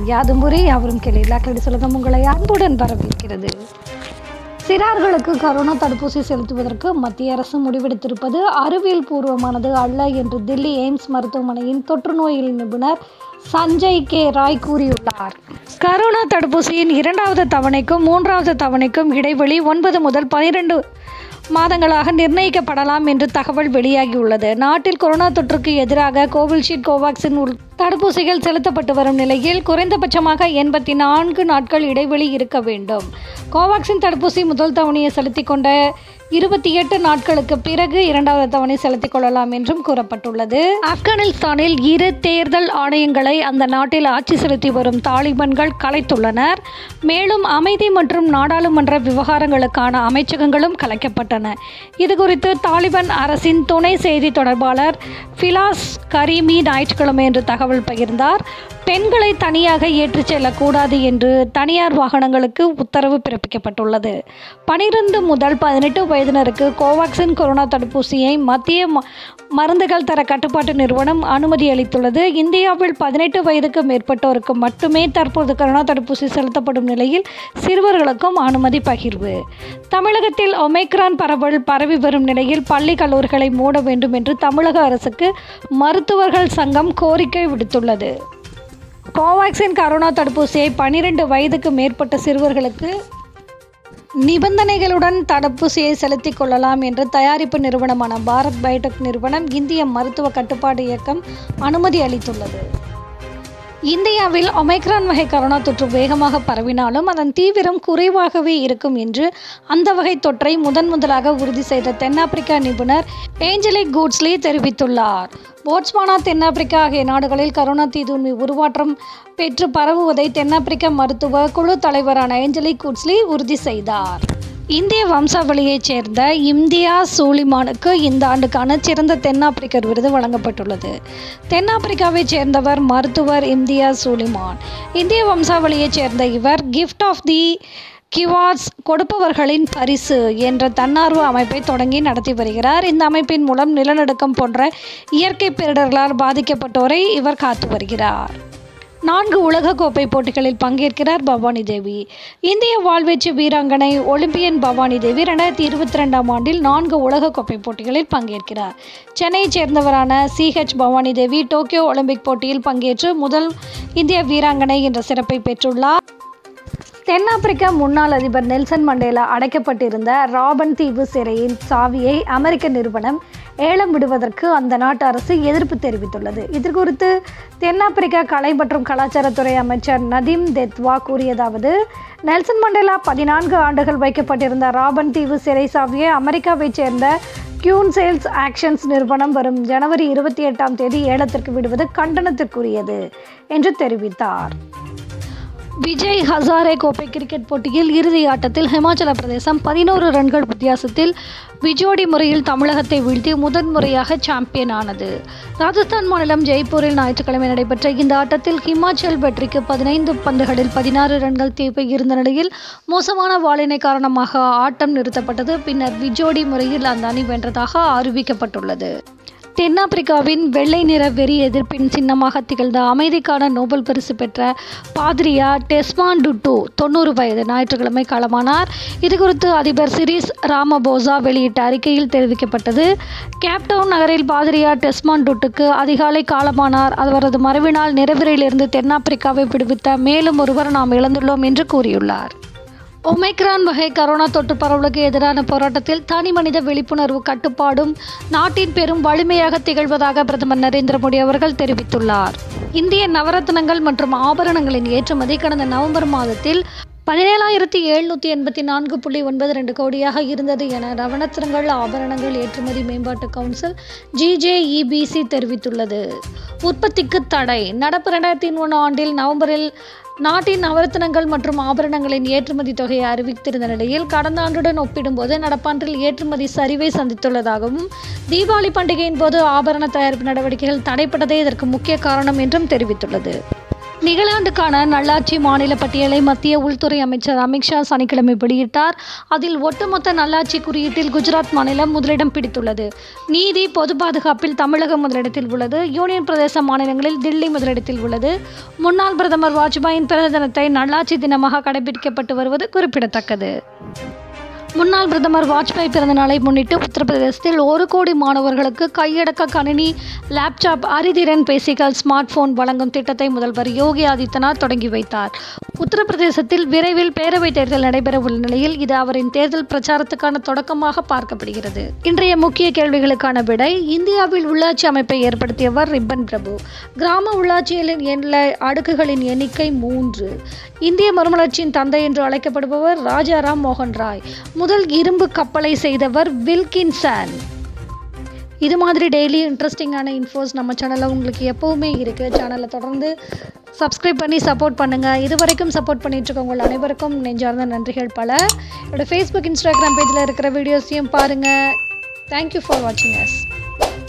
யாதும்புரி அவரும் கேளீர்களா கேட்டு சொல்லுங்க உங்களை அன்புடன் வரவேற்கிறது சிறார்களுக்கு கரோனா தடுப்பூசி செலுத்துவதற்கு மத்திய அரசு முடிவெடுத்திருப்பது அறிவியல் பூர்வமானது அல்ல என்று தில்லி எய்ம்ஸ் மருத்துவமனையின் தொற்று நோயியல் நிபுணர் சஞ்சய் கே ராய் கூறியுள்ளார் கரோனா தடுப்பூசியின் இரண்டாவது தவணைக்கும் மூன்றாவது தவணைக்கும் இடைவெளி ஒன்பது முதல் பனிரெண்டு மாதங்களாக நிர்ணயிக்கப்படலாம் என்று தகவல் வெளியாகியுள்ளது நாட்டில் கொரோனா தொற்றுக்கு எதிராக கோவில்ஷீல்டு கோவாக்சின் உள் தடுப்பூசிகள் செலுத்தப்பட்டு வரும் நிலையில் குறைந்தபட்சமாக எண்பத்தி நான்கு நாட்கள் இடைவெளி இருக்க வேண்டும் கோவாக்சின் தடுப்பூசி முதல் தவணையை செலுத்திக் கொண்ட இருபத்தி எட்டு நாட்களுக்கு பிறகு இரண்டாவது தவணை செலுத்திக் கொள்ளலாம் என்றும் கூறப்பட்டுள்ளது ஆப்கானிஸ்தானில் இரு தேர்தல் ஆணையங்களை அந்த நாட்டில் ஆட்சி செலுத்தி வரும் தாலிபான்கள் கலைத்துள்ளனர் மேலும் அமைதி மற்றும் நாடாளுமன்ற விவகாரங்களுக்கான அமைச்சகங்களும் கலைக்கப்பட்டன இதுகுறித்து தாலிபான் அரசின் துணை செய்தி தொடர்பாளர் ஃபிலாஸ் கரீமி ஞாயிற்றுக்கிழமை என்று தகவல் பகிர்ந்தார் பெண்களை தனியாக ஏற்றிச் செல்லக்கூடாது என்று தனியார் வாகனங்களுக்கு உத்தரவு பிறப்பிக்கப்பட்டுள்ளது பனிரெண்டு முதல் பதினெட்டு வயதினருக்கு கோவாக்சின் கொரோனா தடுப்பூசியை மத்திய ம- மருந்துகள் தர கட்டுப்பாட்டு நிறுவனம் அனுமதி அளித்துள்ளது இந்தியாவில் பதினெட்டு வயதுக்கு மேற்பட்டோருக்கு மட்டுமே தற்போது கொரோனா தடுப்பூசி செலுத்தப்படும் நிலையில் சிறுவர்களுக்கும் அனுமதி பகிர்வு தமிழகத்தில் ஒமைக்ரான் பரவல் பரவி வரும் நிலையில் பள்ளி கல்லூரிகளை மூட வேண்டும் என்று தமிழக அரசுக்கு மருத்துவர்கள் சங்கம் கோரிக்கை விடுத்துள்ளது கோவாக்சின் கரோனா தடுப்பூசியை பன்னிரெண்டு வயதுக்கு மேற்பட்ட சிறுவர்களுக்கு நிபந்தனைகளுடன் தடுப்பூசியை செலுத்திக் கொள்ளலாம் என்று தயாரிப்பு நிறுவனமான பாரத் பயோடெக் நிறுவனம் இந்திய மருத்துவ கட்டுப்பாடு இயக்கம் அனுமதி அளித்துள்ளது இந்தியாவில் ஒமைக்ரான் வகை கரோனா தொற்று வேகமாக பரவினாலும் அதன் தீவிரம் குறைவாகவே இருக்கும் என்று அந்த வகை தொற்றை முதன் முதலாக உறுதி செய்த தென்னாப்பிரிக்கா நிபுணர் ஏஞ்சலிக் கூட்ஸ்லி தெரிவித்துள்ளார் போட்ஸ்வானா தென்னாப்பிரிக்கா ஆகிய நாடுகளில் கரோனா தீதுண்மை உருவாற்றம் பெற்று பரவுவதை தென்னாப்பிரிக்க மருத்துவ குழு தலைவரான ஏஞ்சலிக் கூட்ஸ்லி உறுதி செய்தார் இந்திய வம்சாவளியைச் சேர்ந்த இந்தியா சூலிமானுக்கு இந்த ஆண்டுக்கான சிறந்த தென்னாப்பிரிக்கர் விருது வழங்கப்பட்டுள்ளது தென்னாப்பிரிக்காவைச் சேர்ந்தவர் மருத்துவர் இந்தியா சூலிமான் இந்திய வம்சாவளியைச் சேர்ந்த இவர் கிஃப்ட் ஆஃப் தி கிவார்ட்ஸ் கொடுப்பவர்களின் பரிசு என்ற தன்னார்வ அமைப்பை தொடங்கி நடத்தி வருகிறார் இந்த அமைப்பின் மூலம் நிலநடுக்கம் போன்ற இயற்கை பேரிடர்களால் பாதிக்கப்பட்டோரை இவர் காத்து வருகிறார் நான்கு உலகக்கோப்பை போட்டிகளில் பங்கேற்கிறார் பவானி தேவி இந்திய வாழ்வீச்சு வீராங்கனை ஒலிம்பியன் பவானி தேவி ரெண்டாயிரத்தி இருபத்தி ரெண்டாம் ஆண்டில் நான்கு உலகக்கோப்பை போட்டிகளில் பங்கேற்கிறார் சென்னையைச் சேர்ந்தவரான CH Bhavani Devi Tokyo Olympic போட்டியில் பங்கேற்று முதல் இந்திய வீராங்கனை என்ற சிறப்பை பெற்றுள்ளார் தென்னாப்பிரிக்க முன்னாள் அதிபர் நெல்சன் மண்டேலா அடைக்கப்பட்டிருந்த ராபன் தீவு சிறையின் சாவியை அமெரிக்க நிறுவனம் ஏலம் விடுவதற்கு அந்த நாட்டு அரசு எதிர்ப்பு தெரிவித்துள்ளது இது குறித்து தென்னாப்பிரிக்க கலை மற்றும் கலாச்சாரத்துறை அமைச்சர் நதீம் தெத்வா கூறியதாவது நெல்சன் மண்டேலா பதினான்கு ஆண்டுகள் வைக்கப்பட்டிருந்த ராபன் தீவு சிறை சாவியை அமெரிக்காவைச் சேர்ந்த கியூன் சேல்ஸ் ஆக்ஷன்ஸ் நிறுவனம் வரும் ஜனவரி இருபத்தி எட்டாம் தேதி ஏலத்திற்கு விடுவது கண்டனத்திற்குரியது என்று தெரிவித்தார் விஜய் ஹசாரே கோப்பை கிரிக்கெட் போட்டியில் இறுதி ஆட்டத்தில் ஹிமாச்சல பிரதேசம் பதினோரு ரன்கள் வித்தியாசத்தில் விஜோடி முறையில் தமிழகத்தை வீழ்த்தி முதன்முறையாக சாம்பியன் ஆனது ராஜஸ்தான் மாநிலம் ஜெய்ப்பூரில் ஞாயிற்றுக்கிழமை நடைபெற்ற இந்த ஆட்டத்தில் ஹிமாச்சல் வெற்றிக்கு பதினைந்து பந்துகளில் பதினாறு ரன்கள் தேவை இருந்த நிலையில் மோசமான வாளினை காரணமாக ஆட்டம் நிறுத்தப்பட்டது பின்னர் விஜோடி முறையில் அந்த அணி வென்றதாக அறிவிக்கப்பட்டுள்ளது தென்னாப்பிரிக்காவின் வெள்ளை நிற வெறி எதிர்ப்பின் சின்னமாக திகழ்ந்த அமைதிக்கான நோபல் பரிசு பெற்ற பாதிரியா டெஸ்மான் டுட்டு தொண்ணூறு வயது ஞாயிற்றுக்கிழமை காலமானார் இதுகுறித்து அதிபர் சிரிஸ் ராமபோசா வெளியிட்ட அறிக்கையில் தெரிவிக்கப்பட்டது கேப்டவுன் நகரில் பாதிரியா டெஸ்மான் டுட்டுக்கு அதிகாலை காலமானார் அவரது மறைவினால் நிறவெறியிலிருந்து தென்னாப்பிரிக்காவை விடுவித்த மேலும் ஒருவர் நாம் இழந்துள்ளோம் என்று கூறியுள்ளார் ஒமைக்ரான் வகை கரோனா தொற்று பரவலுக்கு எதிரான போராட்டத்தில் தனி மனித விழிப்புணர்வு கட்டுப்பாடும் நாட்டின் பெரும் வலிமையாக திகழ்வதாக பிரதமர் நரேந்திர மோடி அவர்கள் தெரிவித்துள்ளார் இந்திய நவரத்னங்கள் மற்றும் ஆபரணங்களின் ஏற்றுமதி கடந்த நவம்பர் மாதத்தில் பதினேழாயிரத்தி எழுநூற்றி எண்பத்தி நான்கு புள்ளி ஒன்பது ரெண்டு கோடியாக இருந்தது என நவரத்னங்கள் ஆபரணங்கள் ஏற்றுமதி மேம்பாட்டு கவுன்சில் ஜிஜேஇபிசி தெரிவித்துள்ளது உற்பத்திக்கு தடை நடப்பு ரெண்டாயிரத்தி ஒன்று ஆண்டில் நவம்பரில் நாட்டின் நவரத்தினங்கள் மற்றும் ஆபரணங்களின் ஏற்றுமதி தொகையை அறிவித்திருந்த நிலையில் கடந்த ஆண்டுடன் ஒப்பிடும்போது நடப்பாண்டில் ஏற்றுமதி சரிவை சந்தித்துள்ளதாகவும் தீபாவளி பண்டிகையின் போது ஆபரண தயாரிப்பு நடவடிக்கைகள் தடைப்பட்டதே இதற்கு முக்கிய காரணம் என்றும் தெரிவித்துள்ளது நிகழாண்டுக்கான நல்லாட்சி மாநில பட்டியலை மத்திய உள்துறை அமைச்சர் அமித்ஷா சனிக்கிழமை வெளியிட்டார் அதில் ஒட்டுமொத்த நல்லாட்சி குறியீட்டில் குஜராத் மாநிலம் முதலிடம் பிடித்துள்ளது நீதி பொது பாதுகாப்பில் தமிழகம் முதலிடத்தில் உள்ளது யூனியன் பிரதேச மாநிலங்களில் தில்லி முதலிடத்தில் உள்ளது முன்னாள் பிரதமர் வாஜ்பாயின் பிறந்த தினத்தை நல்லாட்சி தினமாக கடைபிடிக்கப்பட்டு வருவது குறிப்பிடத்தக்கது முன்னாள் பிரதமர் வாஜ்பாய் பிறந்த நாளை முன்னிட்டு உத்தரப்பிரதேசத்தில் ஒரு கோடி மாணவர்களுக்கு கையடக்க கணினி லேப்டாப் அரிதிறன் பேசிகள் ஸ்மார்ட் போன் வழங்கும் திட்டத்தை முதல்வர் யோகி ஆதித்யநாத் தொடங்கி வைத்தார் உத்தரப்பிரதேசத்தில் விரைவில் பேரவைத் தேர்தல் நடைபெற உள்ள நிலையில் இது அவரின் தேர்தல் பிரச்சாரத்துக்கான தொடக்கமாக பார்க்கப்படுகிறது இன்றைய முக்கிய கேள்விகளுக்கான விடை இந்தியாவில் உள்ளாட்சி அமைப்பை ஏற்படுத்தியவர் ரிப்பன் பிரபு கிராம உள்ளாட்சிகளின் எண்ணில அடுக்குகளின் எண்ணிக்கை மூன்று இந்திய மறுமலர்ச்சியின் தந்தை என்று அழைக்கப்படுபவர் ராஜாராம் மோகன் ராய் முதல் இரும்பு கப்பலை செய்தவர் வில்கின்சன் இது மாதிரி டெய்லி இன்ட்ரெஸ்டிங்கான இன்ஃபோஸ் நம்ம சேனலில் உங்களுக்கு எப்போவுமே இருக்குது சேனலை தொடர்ந்து சப்ஸ்கிரைப் பண்ணி சப்போர்ட் பண்ணுங்கள் இது வரைக்கும் சப்போர்ட் பண்ணிட்டு இருக்கவங்க அனைவருக்கும் நெஞ்சார்ந்த நன்றிகள் பல என்னோட ஃபேஸ்புக் இன்ஸ்டாகிராம் பேஜில் இருக்கிற வீடியோஸையும் பாருங்கள் தேங்க்யூ ஃபார் வாட்சிங் அஸ்